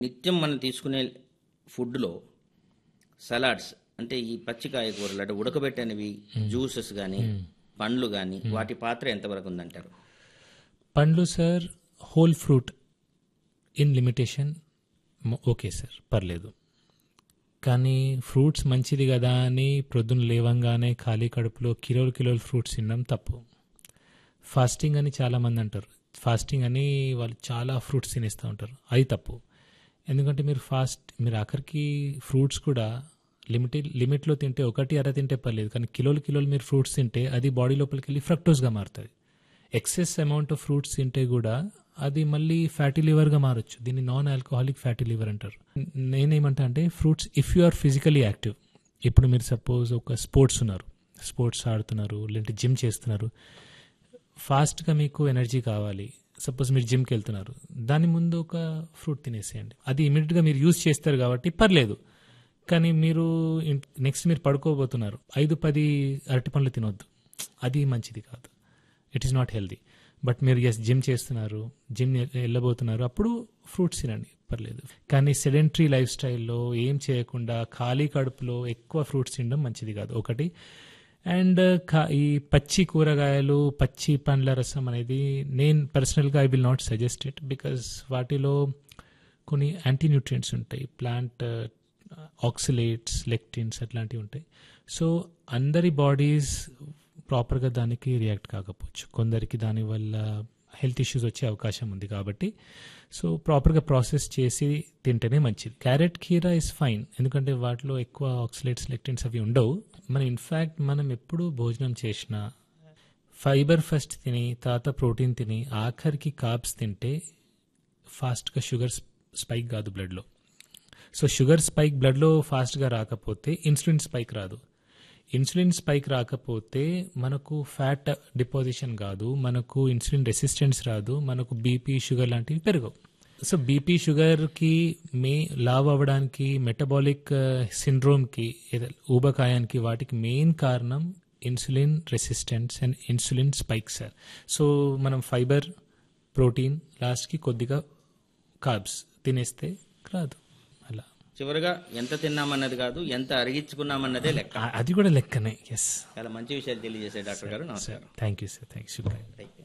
నిత్యం మనం తీసుకునే ఫుడ్లో సలాడ్స్ అంటే ఈ పచ్చి కాయగూరలు అంటే ఉడకబెట్టనివి జ్యూసెస్ కానీ పండ్లు కానీ వాటి పాత్ర ఎంతవరకు ఉందంటారు పండ్లు sir whole fruit in limitation okay sir పర్లేదు కానీ ఫ్రూట్స్ మంచిది కదా అని ప్రొద్దున లేవంగానే ఖాళీ కడుపులో కిలోలు కిలోలు ఫ్రూట్స్ తినడం తప్పు ఫాస్టింగ్ అని చాలామంది అంటారు ఫాస్టింగ్ అని వాళ్ళు చాలా ఫ్రూట్స్ తినేస్తూ ఉంటారు అది తప్పు ఎందుకంటే మీరు ఫాస్ట్ మీరు ఆఖరికి ఫ్రూట్స్ కూడా లిమిటెడ్ లిమిట్లో తింటే ఒకటి అర తింటే పర్లేదు కానీ కిలోలు కిలోలు మీరు ఫ్రూట్స్ తింటే అది బాడీ లోపలికి వెళ్ళి ఫ్రక్టోస్గా మారుతుంది ఎక్సెస్ అమౌంట్ ఆఫ్ ఫ్రూట్స్ తింటే కూడా అది మళ్ళీ ఫ్యాటీ లివర్గా మారచ్చు దీన్ని నాన్ ఆల్కహాలిక్ ఫ్యాటీ లివర్ అంటారు నేనేమంటా అంటే fruits if you are physically active ఇప్పుడు మీరు సపోజ్ ఒక స్పోర్ట్స్ ఉన్నారు స్పోర్ట్స్ ఆడుతున్నారు లేదంటే జిమ్ చేస్తున్నారు ఫాస్ట్గా మీకు ఎనర్జీ కావాలి సపోజ్ మీరు జిమ్కి వెళ్తున్నారు దాని ముందు ఒక ఫ్రూట్ తినేసేయండి అది ఇమీడియట్గా మీరు యూజ్ చేస్తారు కాబట్టి పర్లేదు కానీ మీరు నెక్స్ట్ మీరు పడుకోబోతున్నారు ఐదు పది అరటి పండ్లు తినొద్దు అది మంచిది కాదు it is not healthy but మీరు ఎస్ జిమ్ చేస్తున్నారు జిమ్ వెళ్ళబోతున్నారు అప్పుడు ఫ్రూట్స్ తినండి పర్లేదు కానీ సెడెంటరీ లైఫ్ స్టైల్లో ఏం చేయకుండా ఖాళీ కడుపులో ఎక్కువ ఫ్రూట్స్ తినడం మంచిది కాదు ఒకటి అండ్ ఈ పచ్చి కూరగాయలు పచ్చి పండ్ల రసం అనేది నేను పర్సనల్గా I will not suggest it because వాటిలో కొన్ని యాంటీ న్యూట్రియంట్స్ ఉంటాయి ప్లాంట్ ఆక్సిలేట్స్ లెక్టిన్స్ అట్లాంటివి ఉంటాయి సో అందరి బాడీస్ ప్రాపర్గా దానికి రియాక్ట్ కాకపోవచ్చు కొందరికి దానివల్ల హెల్త్ ఇష్యూస్ వచ్చే అవకాశం ఉంది కాబట్టి సో ప్రాపర్గా ప్రాసెస్ చేసి తింటేనే మంచిది క్యారెట్ కీరా ఇస్ ఫైన్ ఎందుకంటే వాటిలో ఎక్కువ ఆక్సిలేట్స్ లెక్టిన్స్ అవి ఉండవు మన ఇన్ఫ్యాక్ట్ మనం ఎప్పుడు భోజనం చేసినా ఫైబర్ ఫస్ట్ తిని తర్వాత ప్రోటీన్ తిని ఆఖరికి కార్బ్స్ తింటే ఫాస్ట్గా షుగర్ స్పైక్ కాదు బ్లడ్లో సో షుగర్ స్పైక్ బ్లడ్లో ఫాస్ట్గా రాకపోతే ఇన్సులిన్ స్పైక్ రాదు ఇన్సులిన్ స్పైక్ రాకపోతే మనకు ఫ్యాట్ డిపాజిషన్ కాదు మనకు ఇన్సులిన్ రెసిస్టెన్స్ రాదు మనకు బీపీ షుగర్ లాంటివి పెరగవు సో బీపీ షుగర్కి మే లావ్ అవ్వడానికి మెటబాలిక్ సిండ్రోమ్కి ఊబకాయానికి వాటికి మెయిన్ కారణం insulin resistance and insulin spike sir so మనం ఫైబర్ ప్రోటీన్ లాస్ట్కి కొద్దిగా కార్బ్స్ తినేస్తే రాదు అలా చివరిగా ఎంత తిన్నామన్నది కాదు ఎంత అరిగించుకున్నామన్నదే లెక్క అది కూడా లెక్కనే ఎస్ చాలా మంచి విషయాలు తెలియజేసే డాక్టర్ గారు నమస్కారం thank you sir thank you